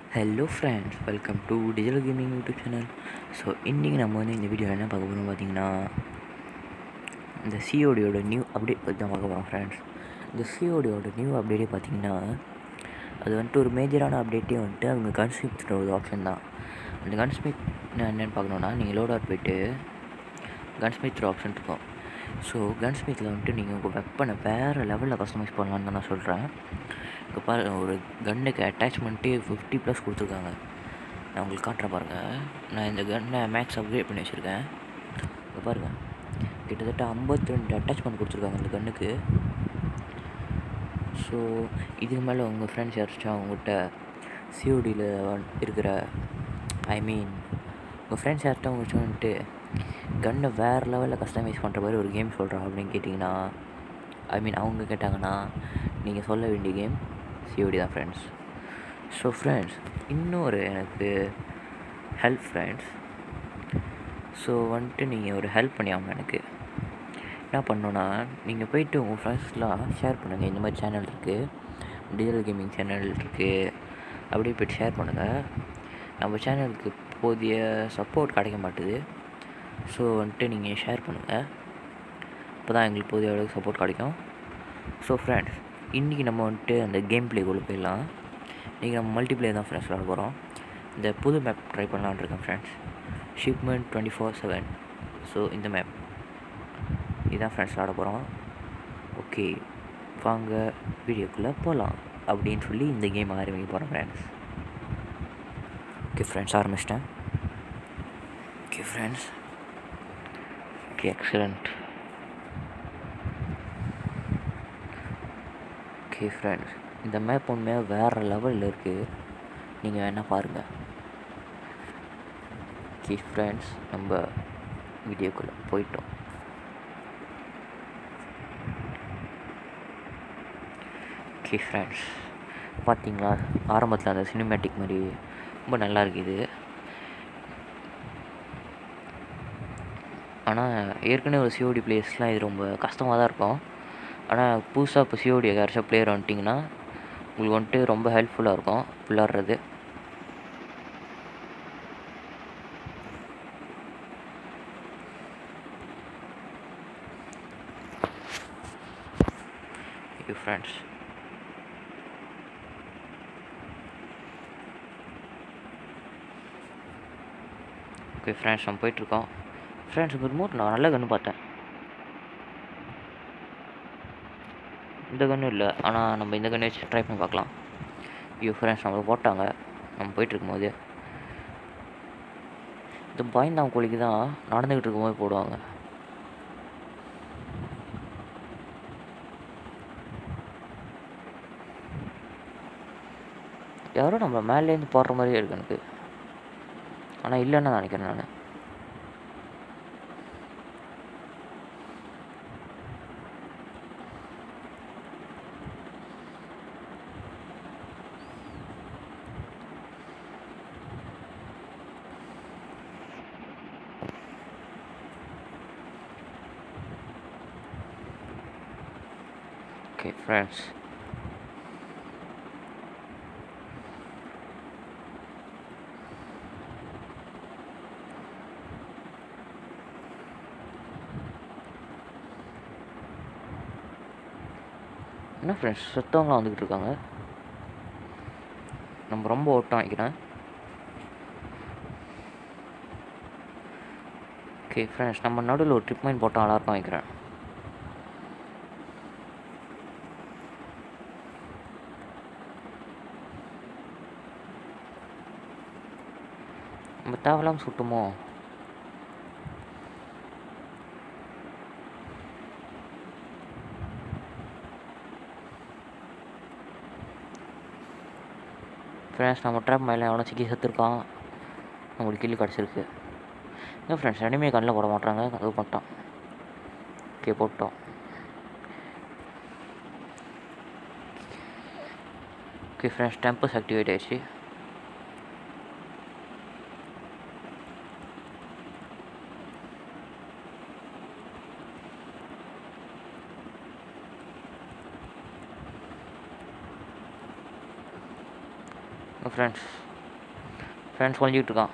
Hello friends welcome to digital gaming YouTube channel so இன்றைக்கி நம்ம வந்து இந்த வீடியோ என்ன பார்க்க போகிறோம் பார்த்தீங்கன்னா இந்த சிஓடியோட நியூ அப்டேட் பற்றி தான் பார்க்க போகிறோம் ஃப்ரெண்ட்ஸ் இந்த சிஓடியோட நியூ அப்டேட்டே பார்த்தீங்கன்னா அது வந்துட்டு ஒரு மேஜரான அப்டேட்டே வந்துட்டு அவங்க கன்ஸ்மித் ஒரு ஆப்ஷன் தான் அந்த கன்ஸ்மித் என்னென்னு பார்க்கணுன்னா நீங்கள் லோடார் போயிட்டு கன்ஸ்மித் ஆப்ஷன் இருக்கும் ஸோ கன்ஸ்மித்தில் வந்துட்டு நீங்கள் உங்கள் வெப்பனை வேறு லெவலில் கஸ்டமைஸ் பண்ணலான்னு தான் நான் சொல்கிறேன் இப்போ பாரு ஒரு கன்னுக்கு அட்டாச்மெண்ட்டே ஃபிஃப்டி ப்ளஸ் கொடுத்துருக்காங்க நான் உங்களுக்கு காட்டுறேன் பாருங்கள் நான் இந்த கன்னை மேக்ஸ் அப்கிரேட் பண்ணி வச்சுருக்கேன் இப்போ பாருங்கள் கிட்டத்தட்ட ஐம்பத்தி ரெண்டு அட்டாச்மெண்ட் கொடுத்துருக்காங்க இந்த கன்னுக்கு ஸோ இதுக்கு மேலே உங்கள் ஃப்ரெண்ட்ஸ் யாராச்சும் அவங்ககிட்ட சிஓடியில் இருக்கிற ஐ மீன் உங்கள் ஃப்ரெண்ட்ஸ் யார்கிட்ட அவங்க வந்துட்டு கன்னை வேறு லெவலில் கஸ்டமைஸ் பண்ணுற மாதிரி ஒரு கேம் சொல்கிறா அப்படின்னு கேட்டிங்கன்னா ஐ மீன் அவங்க கேட்டாங்கன்னா நீங்கள் சொல்ல வேண்டிய கேம் சிஓடி தான் ஃப்ரெண்ட்ஸ் ஸோ ஃப்ரெண்ட்ஸ் இன்னொரு எனக்கு ஹெல்ப் ஃப்ரெண்ட்ஸ் ஸோ வந்துட்டு நீங்கள் ஒரு ஹெல்ப் பண்ணியாமல் எனக்கு என்ன பண்ணணுன்னா நீங்கள் போயிட்டு உங்கள் ஃப்ரெண்ட்ஸ்லாம் ஷேர் பண்ணுங்கள் இந்த மாதிரி சேனல் இருக்குது டிஜிட்டல் கேமிங் சேனல் இருக்குது அப்படியே போய்ட்டு ஷேர் பண்ணுங்கள் நம்ம சேனலுக்கு போதிய சப்போர்ட் கிடைக்க மாட்டுது ஸோ வந்துட்டு நீங்கள் ஷேர் பண்ணுங்கள் அப்போ தான் எங்களுக்கு போதிய அளவுக்கு சப்போர்ட் கிடைக்கும் ஸோ ஃப்ரெண்ட்ஸ் இன்றைக்கி நம்ம வந்துட்டு அந்த கேம் பிளேக்குள்ளே போயிடலாம் இன்றைக்கி நம்ம மல்டிப்ளேயர் தான் ஃப்ரெண்ட்ஸ் விளாட போகிறோம் இந்த புது மேப் ட்ரை பண்ணலான்னு இருக்கேன் friends shipment twenty four seven so இந்த மேப் இதுதான் ஃப்ரெண்ட்ஸ் விளாட போகிறோம் ஓகே வாங்க வீடியோக்குள்ளே போகலாம் அப்படின்னு சொல்லி இந்த கேம் ஆரம்பிக்க போகிறேன் ஃப்ரெண்ட்ஸ் ஓகே ஃப்ரெண்ட்ஸ் ஆரம்பிச்சிட்டேன் okay friends okay excellent okay friends இந்த மேப் உண்மையாக வேறு லெவலில் இருக்குது நீங்கள் வேணால் பாருங்கள் ஓகே ஃப்ரெண்ட்ஸ் நம்ம வீடியோக்குள்ளே போயிட்டோம் ஓகே ஃப்ரெண்ட்ஸ் பார்த்தீங்களா ஆரம்பத்தில் அந்த சினிமேட்டிக் மாதிரி ரொம்ப நல்லா இருக்குது ஆனால் ஏற்கனவே ஒரு சிஓடி பிளேயர்ஸ்லாம் இது ரொம்ப கஷ்டமாக தான் இருக்கும் ஆனால் புதுசாக இப்போ சிஓடி யாராச்சும் பிளேயர் வந்துட்டிங்கன்னா உங்களுக்கு வந்துட்டு ரொம்ப ஹெல்ப்ஃபுல்லாக இருக்கும் விளாட்றது யூ ஃப்ரெண்ட்ஸ் ஓகே ஃப்ரெண்ட்ஸ் நம்ம போயிட்டுருக்கோம் ஃப்ரெண்ட்ஸ் ஒரு ரிமோட் நான் நல்ல கன்று பார்த்தேன் இந்த கன்று இல்லை ஆனால் நம்ம இந்த கன்று வச்சு ட்ரை பண்ணி பார்க்கலாம் ஐயோ ஃப்ரெண்ட்ஸ் நம்மளை போட்டாங்க நம்ம போயிட்டுருக்கும் போது இந்த பயந்தாங்க கோழிக்கு தான் நடந்துக்கிட்டு இருக்கும்போது போடுவாங்க யாரோ நம்ம மேலேருந்து போடுற மாதிரியே இருக்கு எனக்கு ஆனால் இல்லைன்னு தான் நினைக்கிறேன் நான் Okay, friends. என்ன ஃப்ரெண்ட்ஸ் சுத்தவங்களாம் வந்துக்கிட்டு இருக்காங்க நம்ம ரொம்ப ஓட்டம் வைக்கிறேன் ஓகே ஃப்ரெண்ட்ஸ் நம்ம நடுவில் ஒரு ட்ரிப் மைன் போட்டால் நல்லாயிருக்கும் வைக்கிறேன் நம்ம தேவையில்லாமல் சுட்டுமோ ஃப்ரெண்ட்ஸ் நம்ம ட்ராப் மேலே எவ்வளோ சிக்கி செத்துருக்கான் நம்மளுக்கு கில்லு கிடச்சிருக்கு இல்லை ஃப்ரெண்ட்ஸ் ரெண்டுமே கண்ணில் போட மாட்டாங்க அது பண்ணிட்டான் ஓகே போட்டோம் ஓகே ஃப்ரெண்ட்ஸ் டெம்பஸ் ஆக்டிவேட் ஆயிடுச்சு ஃப்ரெண்ட்ஸ் ஃப்ரெண்ட்ஸ் கொஞ்சிக்கிட்டு இருக்கான்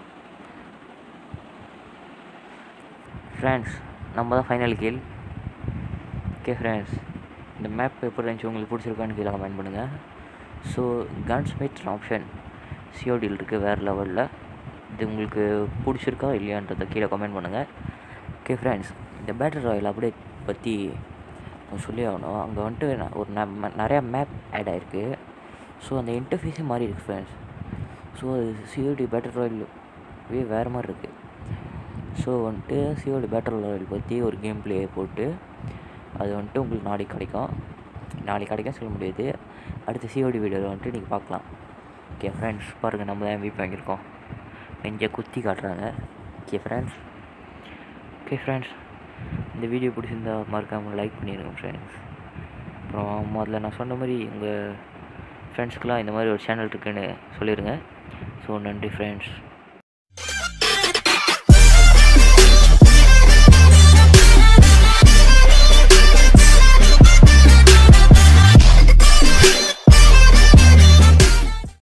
ஃப்ரெண்ட்ஸ் நம்ம தான் ஃபைனல் கீழ் ஓகே ஃப்ரெண்ட்ஸ் இந்த மேப் எப்படி இருந்துச்சு உங்களுக்கு பிடிச்சிருக்கான்னு கீழே கமெண்ட் பண்ணுங்கள் ஸோ கன் ஸ்மித் ஆப்ஷன் சிஓடியில் இருக்குது வேறு லெவலில் இது உங்களுக்கு பிடிச்சிருக்கா இல்லையான்றதை கீழே கமெண்ட் பண்ணுங்கள் ஓகே ஃப்ரெண்ட்ஸ் இந்த பேட்டரி ராயல் அப்டேட் பற்றி சொல்லி ஆகணும் அங்கே வந்துட்டு ந- ஒரு ந- நிறையா மேப் ஆட் ஆகிருக்கு ஸோ அந்த இன்டர்ஃபேஸே மாறி இருக்கு friends so COD battle royale வே வேறு மாதிரி இருக்குது ஸோ வந்துட்டு சிஓடி பேட்டரி ராயல் பற்றி ஒரு கேம் ப்ளே போட்டு அது வந்துட்டு உங்களுக்கு நாளைக்கு கிடைக்கும் நாளைக்கு கிடைக்கும் சொல்ல முடியாது அடுத்த சிஓடி வீடியோவில் வந்துட்டு நீங்கள் பார்க்கலாம் ஓகே ஃப்ரெண்ட்ஸ் பாருங்கள் நம்ம தான் MVP வாங்கியிருக்கோம் நெஞ்சை குத்தி காட்டுறாங்க ஓகே ஃப்ரெண்ட்ஸ் ஓகே ஃப்ரெண்ட்ஸ் இந்த வீடியோ பிடிச்சிருந்தா மறக்காமல் லைக் பண்ணிடுங்க ஃப்ரெண்ட்ஸ் அப்புறம் முதல்ல நான் சொன்ன மாதிரி உங்கள் ஃப்ரெண்ட்ஸ்க்கெலாம் இந்த மாதிரி ஒரு சேனல் இருக்குன்னு சொல்லிடுங்க ஸோ நன்றி ஃப்ரெண்ட்ஸ்